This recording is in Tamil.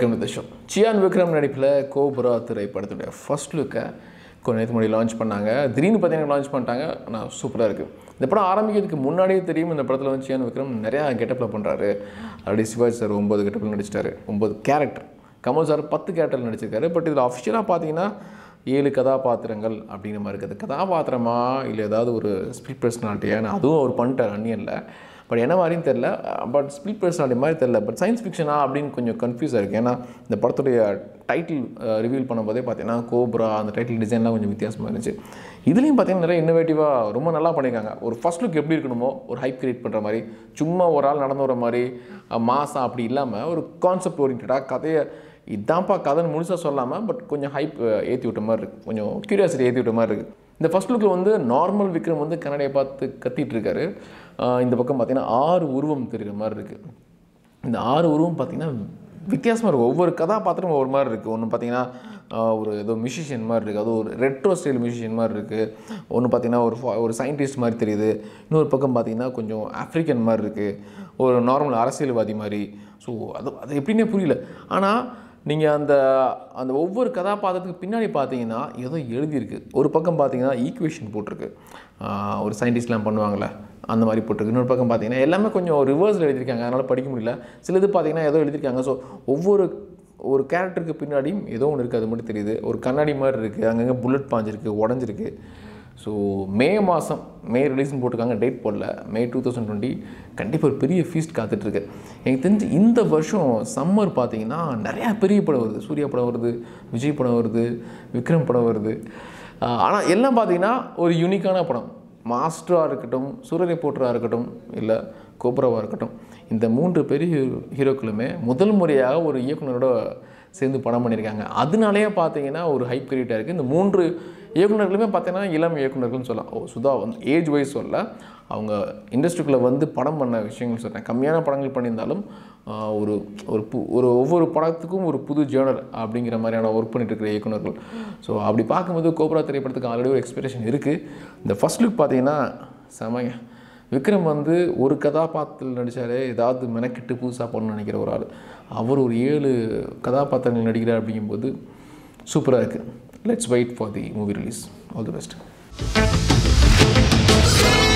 welcome to the show Chiyaan Vikram நடிப்பில் கோபுரா திரைப்படத்துடைய ஃபர்ஸ்ட் லுக்கை கொஞ்ச நேரத்துக்கு முன்னாடி லான்ச் பண்ணாங்க திடீர்னு பார்த்தீங்கன்னா லான்ச் பண்ணிட்டாங்க ஆனால் சூப்பராக இருக்குது இந்த படம் ஆரம்பிக்கிறதுக்கு முன்னாடியே தெரியும் இந்த படத்தில் வந்து சியான் விக்ரம் நிறையா கெட்டப்பில் பண்ணுறாரு ஆல்ரெடி சிவாஜி சார் ஒம்பது கெட்டப்பில் நடிச்சிட்டாரு ஒம்பது கேரக்டர் கமல் சார் பத்து கேரக்டர் நடிச்சிருக்காரு பட் இதில் அஃபிஷியலாக பார்த்தீங்கன்னா ஏழு கதாபாத்திரங்கள் அப்படிங்கிற மாதிரி இருக்குது கதாபாத்திரமா இல்லை ஏதாவது ஒரு ஸ்பிரிட் பர்சனாலிட்டியான அதுவும் அவர் பண்ணிட்டார் அன்னியனில் பட் என்ன மாதிரின்னு தெரில பட் ஸ்பிளிட் பர்சனாலிட்டி மாதிரி தெரில பட் சயின்ஸ் ஃபிக்ஷனா அப்படின்னு கொஞ்சம் கன்ஃபியூஸாக இருக்குது ஏன்னா இந்த படத்துடைய டைட்டில் ரிவீல் பண்ணும்போதே பார்த்தீங்கன்னா கோப்ரா அந்த டைட்டில் டிசைன்லாம் கொஞ்சம் வித்தியாசமாக இருந்துச்சு இதுலேயும் பார்த்தீங்கன்னா நிறைய இன்னோவேட்டிவாக ரொம்ப நல்லா பண்ணியிருக்காங்க ஒரு ஃபர்ஸ்ட் லுக் எப்படி இருக்கணுமோ ஒரு ஹைப் கிரியேட் பண்ணுற மாதிரி சும்மா ஒரு ஆள் நடந்து வர மாதிரி மாசா அப்படி இல்லாமல் ஒரு கான்செப்ட் ஓரியன்டாக கதையை இதான்ப்பா கதைன்னு முழுசாக சொல்லாமல் பட் கொஞ்சம் ஹைப் ஏற்றி விட்ட மாதிரி இருக்குது கொஞ்சம் க்யூரியாசிட்டி ஏற்றி விட்ட மாதிரி இருக்குது இந்த ஃபர்ஸ்ட் லுக்கில் வந்து நார்மல் விக்ரம் வந்து கன்னடையை பார்த்து கத்திட்டு இருக்காரு ஆஹ் இந்த பக்கம் பார்த்தீங்கன்னா ஆறு உருவம் தெரிகிற மாதிரி இருக்குது இந்த ஆறு உருவம் பார்த்தீங்கன்னா வித்தியாசமாக இருக்கும் ஒவ்வொரு கதாபாத்திரமும் ஒவ்வொரு மாதிரி இருக்குது ஒன்று பார்த்தீங்கன்னா ஆஹ் ஒரு ஏதோ மியூசிஷியன் மாதிரி இருக்குது அது ஒரு ரெட்ரோ ஸ்டைல் மியூசிஷியன் மாதிரி இருக்குது ஒன்று பார்த்தீங்கன்னா ஒரு fa- ஒரு சயின்டிஸ்ட் மாதிரி தெரியுது இன்னொரு பக்கம் பார்த்தீங்கன்னா கொஞ்சம் ஆஃப்ரிக்கன் மாதிரி இருக்குது ஒரு நார்மல் அரசியல்வாதி மாதிரி ஸோ அது அது எப்படின்னே புரியல ஆனால் நீங்கள் அந்த அந்த ஒவ்வொரு கதாபாத்திரத்துக்கு பின்னாடி பார்த்தீங்கன்னா ஏதோ எழுதியிருக்கு ஒரு பக்கம் பார்த்தீங்கன்னா ஈக்குவேஷன் போட்டிருக்கு ஆஹ் ஒரு சயின்டிஸ்ட்லாம் பண்ணுவாங்கள்ல அந்த மாதிரி போட்டிருக்கு இன்னொரு பக்கம் பார்த்தீங்கன்னா எல்லாமே கொஞ்சம் ரிவர்ஸில் எழுதியிருக்காங்க அதனால் படிக்க முடியல சிலது பார்த்தீங்கன்னா ஏதோ எழுதியிருக்காங்க ஸோ ஒவ்வொரு ஒரு கேரக்டருக்கு பின்னாடியும் ஏதோ ஒன்று இருக்குது அது மட்டும் தெரியுது ஒரு கண்ணாடி மாதிரி இருக்குது அங்கங்கே புல்லட் பாஞ்சிருக்கு உடஞ்சிருக்கு ஸோ மே மாதம் மே ரிலீஸ்னு போட்டிருக்காங்க டேட் போடல மே டூ தௌசண்ட் டுவெண்ட்டி கண்டிப்பாக ஒரு பெரிய ஃபீஸ்ட் காத்துட்ருக்கு எனக்கு தெரிஞ்சு இந்த வருஷம் சம்மர் பார்த்தீங்கன்னா நிறையா பெரிய படம் வருது சூர்யா படம் வருது விஜய் படம் வருது விக்ரம் படம் வருது ஆனால் எல்லாம் பார்த்தீங்கன்னா ஒரு யூனிக்கான படம் மாஸ்டராக இருக்கட்டும் சூரிய போட்டராக இருக்கட்டும் இல்லை கோப்ராவாக இருக்கட்டும் இந்த மூன்று பெரிய ஹீரோக்களுமே முதல் முறையாக ஒரு இயக்குனரோட சேர்ந்து படம் பண்ணியிருக்காங்க அதனாலேயே பார்த்தீங்கன்னா ஒரு ஹைப் கிரியேட்டாக இருக்குது இந்த மூன்று இயக்குனர்களுமே பார்த்தீங்கன்னா இளம் இயக்குனர்கள்னு சொல்லலாம் ஓ சுதா வந்து ஏஜ் வைஸ் சொல்ல அவங்க இண்டஸ்ட்ரிக்குள்ளே வந்து படம் பண்ண விஷயங்கள் சொல்கிறேன் கம்மியான படங்கள் பண்ணியிருந்தாலும் ஆஹ், ஒரு ஒரு பு ஒரு ஒவ்வொரு படத்துக்கும் ஒரு புது ஜேர்னல் அப்படிங்கிற மாதிரியான ஒர்க் பண்ணிட்டு இருக்கிற இயக்குனர்கள் ஸோ அப்படி பார்க்கும்போது கோப்ரா திரைப்படத்துக்கு ஆல்ரெடி ஒரு எக்ஸ்பெக்டேஷன் இருக்குது இந்த ஃபர்ஸ்ட் லுக் பார்த்தீங்கன்னா செமைங்க விக்ரம் வந்து ஒரு கதாபாத்திரத்தில் நடித்தாலே ஏதாவது மெனக்கெட்டு புதுசாக பண்ணணும்னு நினைக்கிற ஒரு ஆள் அவர் ஒரு ஏழு கதாபாத்திரங்கள் நடிக்கிறார் அப்படிங்கும்போது சூப்பராக இருக்குது let's wait for the movie release all the best